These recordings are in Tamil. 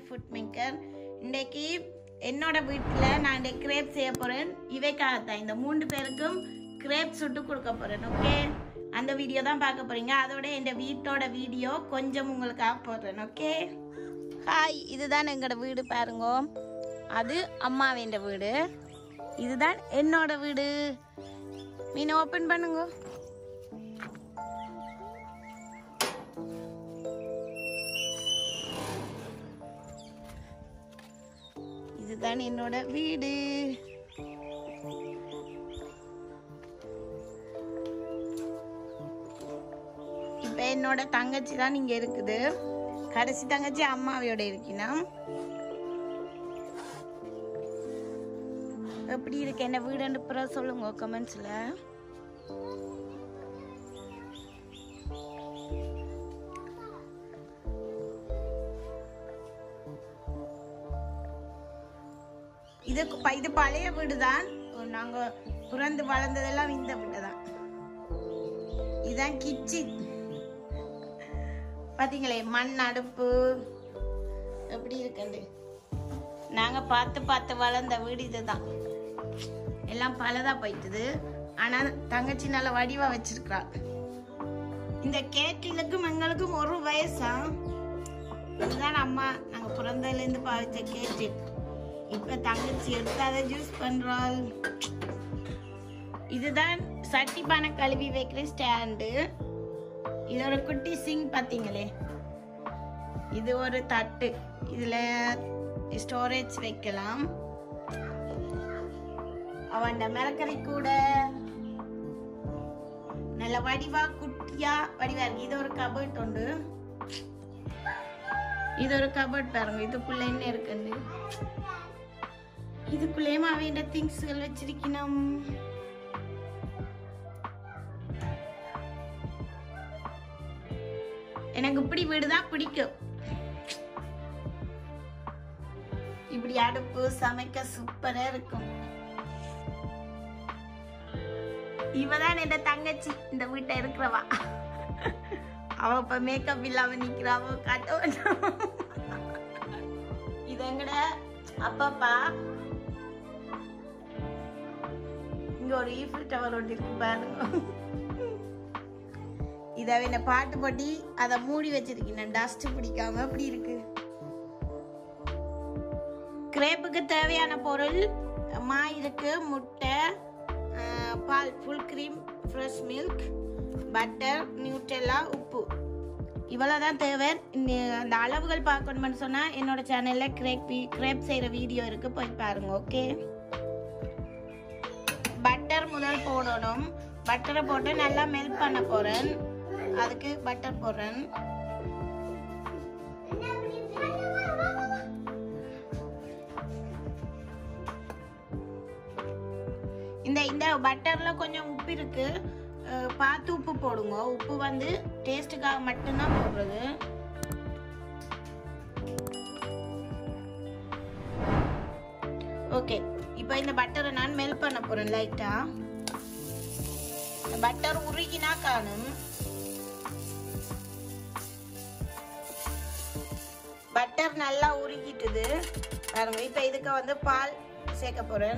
ஃபுட் மேக்கர் இன்னைக்கு என்னோட வீட்டில் நான் இந்த கிரேப் செய்ய போகிறேன் இவைக்காக தான் இந்த மூன்று பேருக்கும் கிரேப் சுட்டு கொடுக்க போகிறேன் ஓகே அந்த வீடியோ தான் பார்க்க போகிறீங்க அதோட இந்த வீட்டோட வீடியோ கொஞ்சம் உங்களுக்காக போடுறேன் ஓகே ஹாய் இதுதான் எங்களோட வீடு பாருங்க அது அம்மாவேண்ட வீடு இதுதான் என்னோட வீடு மீன் ஓப்பன் பண்ணுங்க இதுதான் என்னோட வீடு இப்ப என்னோட தங்கச்சி தான் இங்க இருக்குது கடைசி தங்கச்சி அம்மாவையோட இருக்கணும் எப்படி இருக்கு என்ன வீடுன்னு பிறகு சொல்லுங்க கமெண்ட்ஸ்ல இது ப- இது பழைய வீடு தான் நாங்க பிறந்து வளர்ந்ததெல்லாம் இந்த வீடு தான் இதுதான் கிச்சன் பாத்தீங்களே மண் அடுப்பு எப்படி இருக்குது நாங்க பார்த்து பார்த்து வளர்ந்த வீடு இதுதான் எல்லாம் பலதா போயிட்டுது ஆனா தங்கச்சி நல்ல வடிவா வச்சிருக்கா இந்த கேட்டிலுக்கும் எங்களுக்கும் ஒரு வயசா இதுதான் அம்மா நாங்க பிறந்ததுல இருந்து பாவிச்ச கேட்டில் இப்ப தங்கச்சி எடுத்து அதை ஜூஸ் பண்றாள் இதுதான் சட்டி பானை கழுவி வைக்கிற ஸ்டாண்டு இது ஒரு குட்டி சிங் பாத்தீங்களே இது ஒரு தட்டு இதுல ஸ்டோரேஜ் வைக்கலாம் அவன் மிளக்கறி கூட நல்ல வடிவா குட்டியா வடிவா இருக்கு இது ஒரு கபர்ட் உண்டு இது ஒரு கபர்ட் பாருங்க இதுக்குள்ள என்ன இருக்குன்னு இதுக்குள்ளேயும் அவன் திங்ஸ்கள் வச்சிருக்கணும் எனக்கு இப்படி வீடுதான் பிடிக்கும் இப்படி அடுப்பு சமைக்க சூப்பரா இருக்கும் இவதான் என் தங்கச்சி இந்த வீட்டை இருக்கிறவா அவ இப்ப மேக்கப் இல்லாம நிக்கிறா அவ காட்ட வேண்டாம். இது எங்கட அப்பாப்பா இங்க ஒரு ஈஃபில் டவர் ஒட்டி இருக்கு பாருங்க இத என்ன பாட்டு போட்டி அதை மூடி வச்சிருக்கேன் டஸ்ட் பிடிக்காம அப்படி இருக்கு கிரேப்புக்கு தேவையான பொருள் மா இருக்கு முட்டை அஹ், பால் full cream fresh milk butter நியூட்ரெல்லா உப்பு இவ்வளோதான் தேவை இந்த அந்த அளவுகள் பார்க்கணும்னு சொன்னால் என்னோட சேனலில் கிரேப் கிரேப் செய்கிற வீடியோ இருக்கு போய் பாருங்க ஓகே பட்டர் முதல் போடணும் பட்டரை போட்டு நல்லா மெல்ட் பண்ண போகிறேன் அதுக்கு பட்டர் போடுறேன் இந்த இந்த பட்டர்ல கொஞ்சம் உப்பு இருக்கு அஹ் பார்த்து உப்பு போடுங்க உப்பு வந்து டேஸ்ட்டுக்காக மட்டும்தான் போடுறது ஓகே இப்போ இந்த பட்டரை நான் மெல்ட் பண்ண போறேன் லைட்டா பட்டர் உருகினா காணும் பட்டர் நல்லா உருகிட்டுது பாருங்க இப்போ இதுக்கு வந்து பால் சேர்க்க போறேன்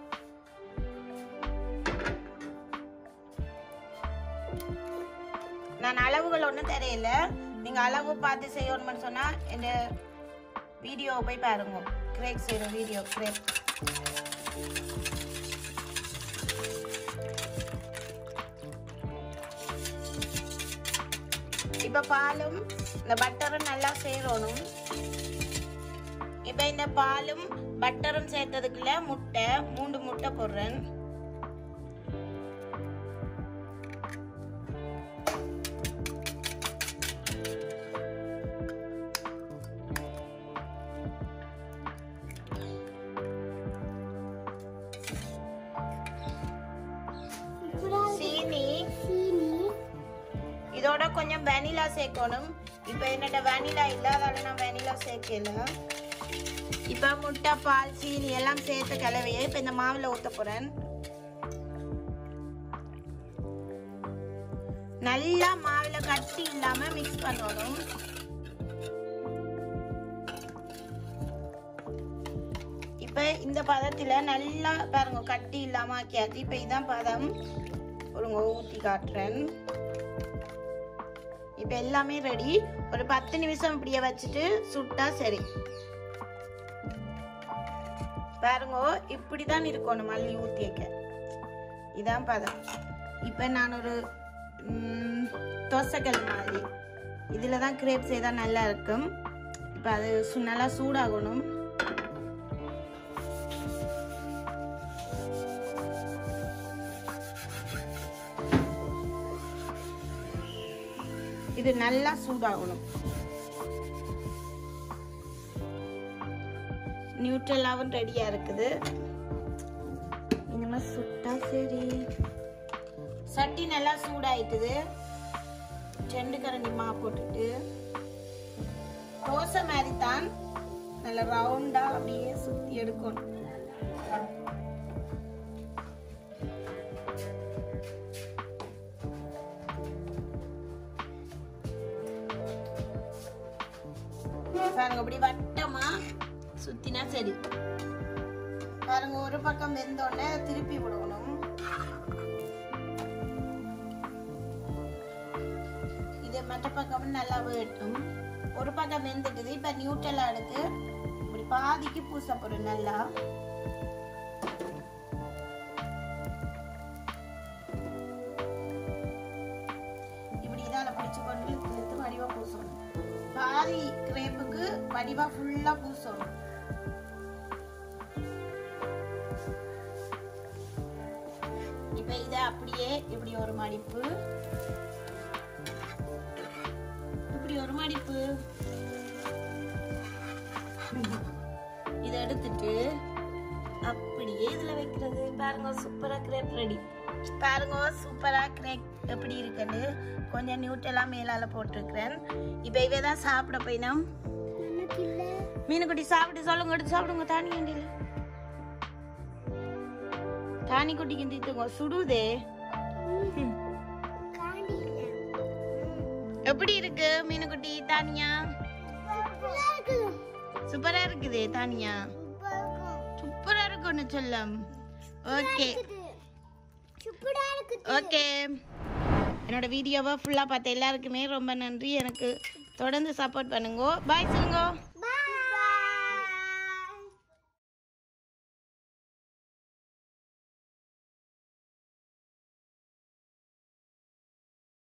நான் அளவுகள் ஒன்றும் தெரியல நீங்கள் அளவு பார்த்து செய்யணும்னு சொன்னால் இந்த வீடியோ போய் பாருங்க கிரேக் செய்கிற வீடியோ கிரேக் இப்போ பாலும் இந்த பட்டரும் நல்லா சேரணும் இப்போ இந்த பாலும் பட்டரும் சேர்த்ததுக்குள்ள முட்டை மூன்று முட்டை போடுறேன் சீனி இதோட கொஞ்சம் வெனிலா சேர்க்கணும் இப்போ என்னோட வெனிலா இல்லை அதோட நான் வெனிலா சேர்க்கல இப்போ முட்டை பால் சீனி எல்லாம் சேர்த்து கலவையை இப்போ இந்த மாவில் ஊற்ற போகிறேன் நல்லா மாவில் கட்டி இல்லாமல் மிக்ஸ் பண்ணணும் இந்த பதத்தில் நல்லா பாருங்க கட்டி இல்லாமல் ஆக்கியாச்சு இப்போ இதான் பதம் ஒருங்க ஊற்றி காட்டுறேன் இப்போ எல்லாமே ரெடி ஒரு பத்து நிமிஷம் இப்படியே வச்சுட்டு சுட்டா சரி பாருங்க இப்படி தான் இருக்கணும் மல்லி ஊற்றி வைக்க இதான் பதம் இப்போ நான் ஒரு ம், தோசைக்கல் மாதிரி இதில் தான் கிரேப் செய்தால் நல்லா இருக்கும் இப்போ அது சு- நல்லா சூடாகணும் இது நல்லா சூடாகணும் நியூட்ரலாவும் ரெடியா இருக்குது இனிமே சுட்டா சரி சட்டி நல்லா சூடாயிட்டுது ரெண்டு கரண்டி மா போட்டுட்டு தோசை மாதிரி தான் நல்ல ரவுண்டா அப்படியே சுத்தி எடுக்கணும் பாருங்க அப்படி வட்டமா சுத்தினா சரி பாருங்க ஒரு பக்கம் வெந்தோடனே திருப்பி விடணும் இது மற்ற பக்கம் நல்லா வேட்டும் ஒரு பக்கம் வெந்துட்டுது இப்ப நியூட்ரலா எடுத்து இப்படி பாதிக்கு பூச போறோம் நல்லா இப்படி இதால பிடிச்சு கொண்டு எடுத்து வடிவா பூசணும் பாதி கிரேப்புக்கு வடிவா ஃபுல்லா பூசணும் இப்ப இத அப்படியே இப்படி ஒரு மடிப்பு இப்படி ஒரு மடிப்பு இத எடுத்துட்டு அப்படியே இதுல வைக்கிறது பாருங்க சூப்பரா கிரேப் ரெடி பாருங்க சூப்பரா கிரேப் எப்படி இருக்குன்னு கொஞ்சம் நியூட்டெல்லாம் மேலால போட்டிருக்கிறேன் இப்ப இவே தான் சாப்பிட போயினோம் மீனுக்குட்டி சாப்பிட்டு சொல்லுங்க எடுத்து சாப்பிடுங்க தானி கிண்டில தானி குட்டி கிண்டிட்டுங்க சுடுதே ம். எப்படி இருக்கு மீனுக்குட்டி தானியா சூப்பரா இருக்குது தானியா சூப்பரா இருக்குன்னு சொல்லம் ஓகே ஓகே என்னோட வீடியோவை ஃபுல்லாக பார்த்த எல்லாருக்குமே ரொம்ப நன்றி எனக்கு தொடர்ந்து சப்போர்ட் பண்ணுங்க பாய் சொல்லுங்க